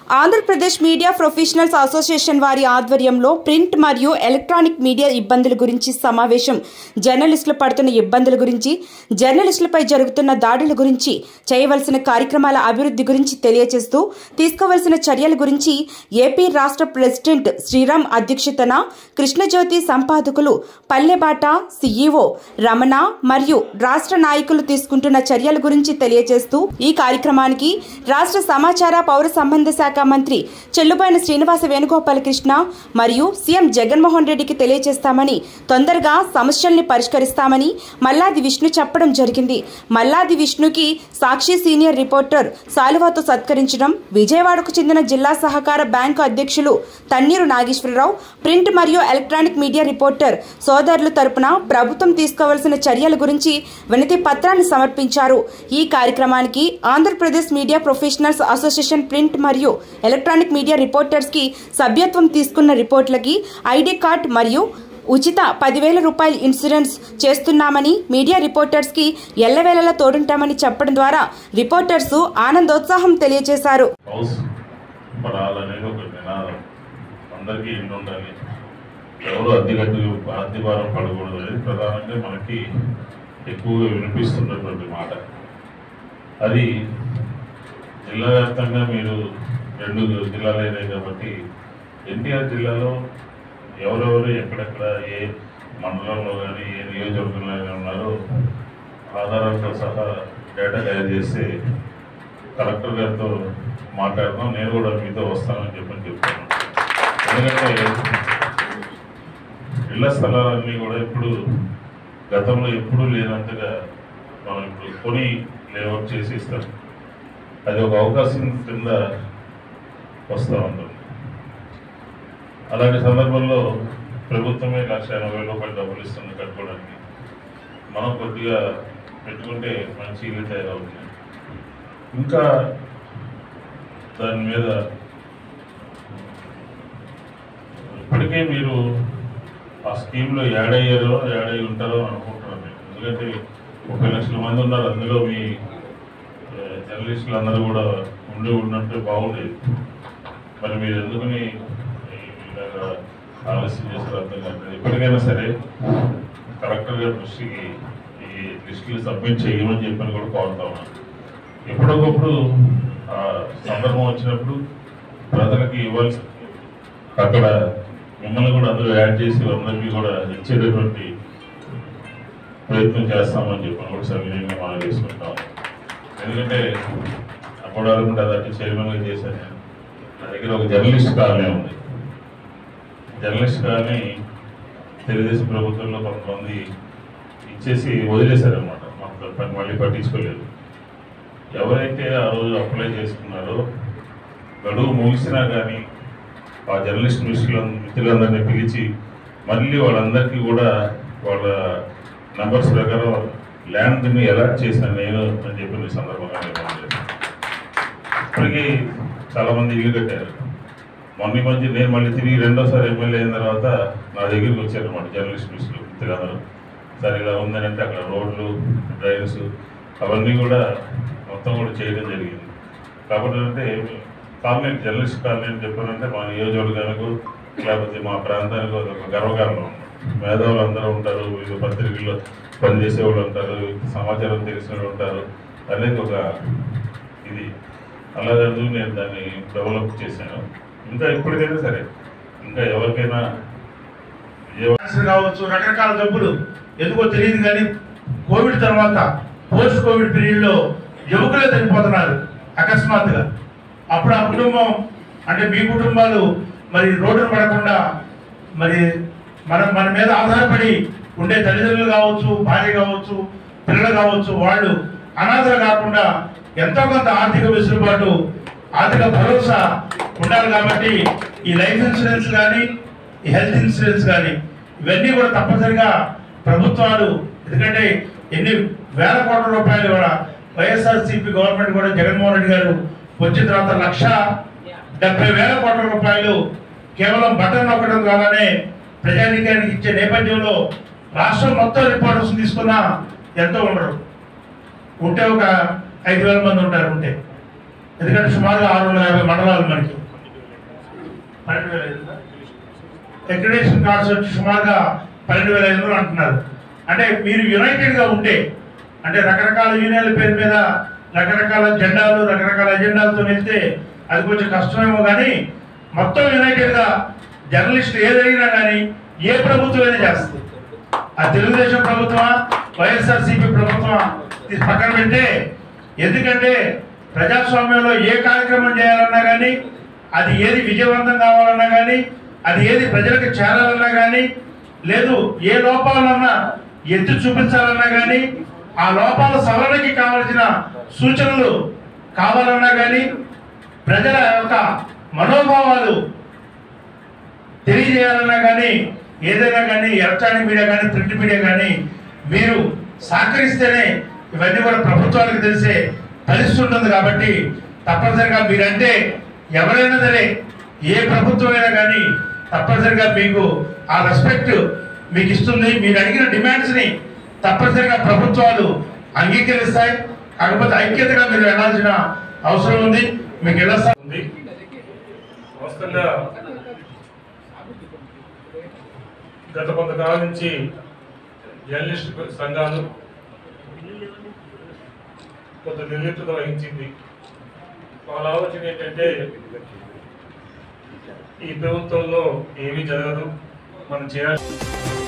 Andhra Pradesh media professionals association వారి ఆధ్వర్యంలో print మరియు ఎలక్ట్రానిక్ మీడియా ఇబ్బందుల గురించి సమావేశం జర్నలిస్టులు పడుతున్న ఇబ్బందుల గురించి జర్నలిస్టులపై జరుగుతున్న దాడుల గురించి చేయవలసిన కార్యక్రమాల అభివృద్ధి గురించి తెలియజేస్తూ తీసుకోవలసిన చర్యల గురించి ఏపీ రాష్ట్ర ప్రెసిడెంట్ శ్రీరామ్ అధ్యక్షతన కృష్ణజ్యోతి సంపాదకులు పల్లెబాట సీఈఓ రమణ మరియు రాష్ట్ర నాయకులు తీసుకుంటున్న చర్యల గురించి తెలియజేస్తూ ఈ కార్యక్రమానికి రాష్ట్ర సమాచార పౌర సంబంధ శాఖ మంత్రి చెల్లుబైన శ్రీనివాస వేణుగోపాలకృష్ణ మరియు సీఎం జగన్మోహన్ రెడ్డికి తెలియజేస్తామని తొందరగా సమస్యల్ని పరిష్కరిస్తామని మల్లాది విష్ణు చెప్పడం జరిగింది మల్లాది విష్ణుకి సాక్షి సీనియర్ రిపోర్టర్ సాలువాతో సత్కరించడం విజయవాడకు చెందిన జిల్లా సహకార బ్యాంకు అధ్యక్షులు తన్నీరు నాగేశ్వరరావు ప్రింట్ మరియు ఎలక్ట్రానిక్ మీడియా రిపోర్టర్ సోదరుల తరపున ప్రభుత్వం తీసుకోవాల్సిన చర్యల గురించి వినతి పత్రాన్ని సమర్పించారు ఈ కార్యక్రమానికి Andhra Pradesh media professionals association print మరియు ఎలక్ట్రానిక్ మీడియా రిపోర్టర్స్ కి సభ్యత్వం తీసుకున్న రిపోర్ట్లకి ఐడి కార్డ్ మరియు ఉచిత పదివేల రూపాయల ఇన్సూరెన్స్ చేస్తున్నామని మీడియా రిపోర్టర్స్ కి ఎల్లవేళలా తోడుంటామని చెప్పడం ద్వారా రిపోర్టర్స్ ఆనందోత్సాహం తెలియజేశారు హౌస్ పడాలనేది ఒక నినాదం అందరికీ ఇల్లు ఉండాలి ఎవరు అద్దెగట్టు అద్దె భారం పడకూడదు అనేది ప్రధానంగా మనకి ఎక్కువగా వినిపిస్తున్నటువంటి మాట అది జిల్లా వ్యాప్తంగా మీరు రెండు జిల్లాలైనాయి కాబట్టి ఎన్టీఆర్ జిల్లాలో ఎవరెవరు ఎక్కడెక్కడ ఏ మండలంలో కానీ ఏ నియోజకవర్గంలో కానీ ఉన్నారో ఆధారాలతో సహా డేటా తయారు చేసి కలెక్టర్ గారితో మాట్లాడదాం నేను కూడా మీతో వస్తానని చెప్పని చెప్తాను ఎందుకంటే ఇళ్ల స్థలాలన్నీ కూడా ఇప్పుడు గతంలో ఎప్పుడూ లేనంతగా మనం ఇప్పుడు కొని లేఅవుట్ చేసి ఇస్తాం అది ఒక అవకాశం కింద వస్తూ ఉంటుంది అలాంటి సందర్భంలో ప్రభుత్వమే లక్ష ఎనభై వేల రూపాయలు డబ్బులు ఇస్తుంది కట్టుకోవడానికి మనం కొద్దిగా పెట్టుకుంటే మంచి ఇల్లు తయారవుతుంది ఇంకా దాని మీద ఇప్పటికే మీరు ఆ స్కీమ్లో యాడ్ అయ్యారో యాడ్ అయ్యి ఉంటారో అని అనుకుంటున్నాను నేను ఎందుకంటే ముప్పై లక్షల మంది ఉన్నారు అందులో మీ ఆ, జర్నలిస్టులు అందరూ కూడా ఉండి ఉన్నట్టు బాగుండేది మరి మీరు ఎందుకని ఇలాగా ఆలస్యం చేశారు అర్థం కాదు ఇప్పటికైనా సరే కలెక్టర్ గారి దృష్టికి ఈ లిస్టులు సబ్మిట్ చేయమని చెప్పని కూడా కోరుతా ఉన్నాను ఎప్పుడొకప్పుడు ఆ సందర్భం వచ్చినప్పుడు ప్రజలకి ఇవ్వాల్సి అక్కడ మిమ్మల్ని కూడా అందులో యాడ్ చేసి అందరికీ కూడా ఇచ్చేటటువంటి ప్రయత్నం చేస్తామని చెప్పి కూడా సవినయంగా మనం చేసుకుంటాం ఎందుకంటే అప్పుడు అనుకుంటే అదట్టు చైర్మన్గా చేశాను నేను నా దగ్గర ఒక జర్నలిస్ట్ కాలనీ ఉంది జర్నలిస్ట్ కాలనీ తెలుగుదేశం ప్రభుత్వంలో కొంతమంది ఇచ్చేసి వదిలేశారనమాట మాకు పని మళ్ళీ పట్టించుకోలేదు ఎవరైతే ఆ రోజు అప్లై చేసుకున్నారో గడువు ముగిసినా కానీ ఆ జర్నలిస్ట్ మిస్టుల మిత్రులందరినీ పిలిచి మళ్ళీ వాళ్ళందరికీ కూడా వాళ్ళ నంబర్స్ ప్రకారం ల్యాండ్ని అలాట్ చేశాను నేను అని చెప్పిన ఈ సందర్భంగా నిర్ణయం చేశాను ఇప్పటికీ చాలామంది ఇల్లు కట్టారు మొన్న ఈ మధ్య నేను మళ్ళీ తిరిగి రెండోసారి ఎమ్మెల్యే అయిన తర్వాత నా దగ్గరికి వచ్చారన్నమాట జర్నలిస్ట్ మిస్టులు మిత్రులందరూ సరే ఇలా ఉందని అంటే అక్కడ రోడ్లు డ్రైన్స్ అవన్నీ కూడా మొత్తం కూడా చేయడం జరిగింది కాబట్టి అంటే కాలనీ జర్నలిస్ట్ కాలనీ అని చెప్పారంటే మా నియోజకవర్గానికి లేకపోతే మా ప్రాంతానికి ఒక గర్వకారణం మేధావులు అందరూ ఉంటారు వివిధ పత్రికల్లో పనిచేసే వాళ్ళు ఉంటారు సమాచారం తెలిసిన వాళ్ళు ఉంటారు అనేది ఒక ఇది అలాగే నేను దాన్ని డెవలప్ చేశాను ఇంకా ఇప్పటికైనా సరే ఇంకా ఎవరికైనా ఏ క్యాన్సర్ కావచ్చు రకరకాల జబ్బులు ఎందుకో తెలియదు కానీ కోవిడ్ తర్వాత పోస్ట్ కోవిడ్ పీరియడ్లో యువకులే చనిపోతున్నారు అకస్మాత్తుగా అప్పుడు ఆ కుటుంబం అంటే మీ కుటుంబాలు మరి రోడ్డున పడకుండా మరి మన మన మీద ఆధారపడి ఉండే తల్లిదండ్రులు కావచ్చు భార్య కావచ్చు పిల్లలు కావచ్చు వాళ్ళు అనాథలు కాకుండా ఎంతో కొంత ఆర్థిక వెసులుబాటు ఆర్థిక భరోసా ఉండాలి కాబట్టి ఈ లైఫ్ ఇన్సూరెన్స్ కానీ ఈ హెల్త్ ఇన్సూరెన్స్ కానీ ఇవన్నీ కూడా తప్పనిసరిగా ప్రభుత్వాలు ఎందుకంటే ఎన్ని వేల కోట్ల రూపాయలు కూడా వైఎస్ఆర్సీపీ గవర్నమెంట్ కూడా జగన్మోహన్ రెడ్డి గారు వచ్చిన తర్వాత లక్ష డెబ్బై వేల కోట్ల రూపాయలు కేవలం బటన్ నొక్కడం ద్వారానే ప్రజానీకానికి ఇచ్చే నేపథ్యంలో రాష్ట్రం మొత్తం రిపోర్టర్స్ తీసుకున్నా ఎంతో ఉండరు ఉంటే ఒక ఐదు వేల మంది ఉంటారు ఉంటే ఎందుకంటే సుమారుగా ఆరు వందల యాభై మండలాలు మనకి పన్నెండు వేల ఐదు అక్రిడేషన్ కార్డ్స్ వచ్చి సుమారుగా పన్నెండు వేల ఐదు వందలు అంటున్నారు అంటే మీరు యునైటెడ్గా ఉంటే అంటే రకరకాల యూనియన్ల పేరు మీద రకరకాల జెండాలు రకరకాల ఎజెండాలతో వెళ్తే అది కొంచెం కష్టమేమో కానీ మొత్తం యునైటెడ్గా జర్నలిస్టులు ఏదైనా కానీ ఏ ప్రభుత్వమైనా చేస్తుంది ఆ తెలుగుదేశం ప్రభుత్వమా వైఎస్ఆర్సీపీ ప్రభుత్వమా ఇది పక్కన పెట్టే ఎందుకంటే ప్రజాస్వామ్యంలో ఏ కార్యక్రమం చేయాలన్నా కానీ అది ఏది విజయవంతం కావాలన్నా కానీ అది ఏది ప్రజలకు చేరాలన్నా కానీ లేదు ఏ లోపాలన్నా ఎత్తి చూపించాలన్నా కానీ ఆ లోపాల సవరణకి కావలసిన సూచనలు కావాలన్నా కానీ ప్రజల యొక్క మనోభావాలు తెలియజేయాలన్నా కానీ ఏదైనా కానీ ఎలక్ట్రానిక్ మీడియా కానీ ప్రింట్ మీడియా కానీ మీరు సహకరిస్తేనే ఇవన్నీ కూడా ప్రభుత్వానికి తెలిసే పరిస్థితి ఉంటుంది కాబట్టి తప్పనిసరిగా మీరంటే ఎవరైనా సరే ఏ ప్రభుత్వం అయినా కానీ తప్పనిసరిగా మీకు ఆ రెస్పెక్ట్ మీకు ఇస్తుంది మీరు అడిగిన డిమాండ్స్ని తప్పనిసరిగా ప్రభుత్వాలు అంగీకరిస్తాయి కాకపోతే ఐక్యతగా మీరు వెళ్ళాల్సిన అవసరం ఉంది మీకు ఎలా స- ఉంది వాస్తవంగా గత కొంతకాలం నుంచి జర్నలిస్ట్ సంఘాలు కొంత నిర్లిప్తత వహించింది వాళ్ళ ఆలోచన ఏంటంటే ఈ ప్రభుత్వంలో ఏమీ జరగదు మనం చేయాలి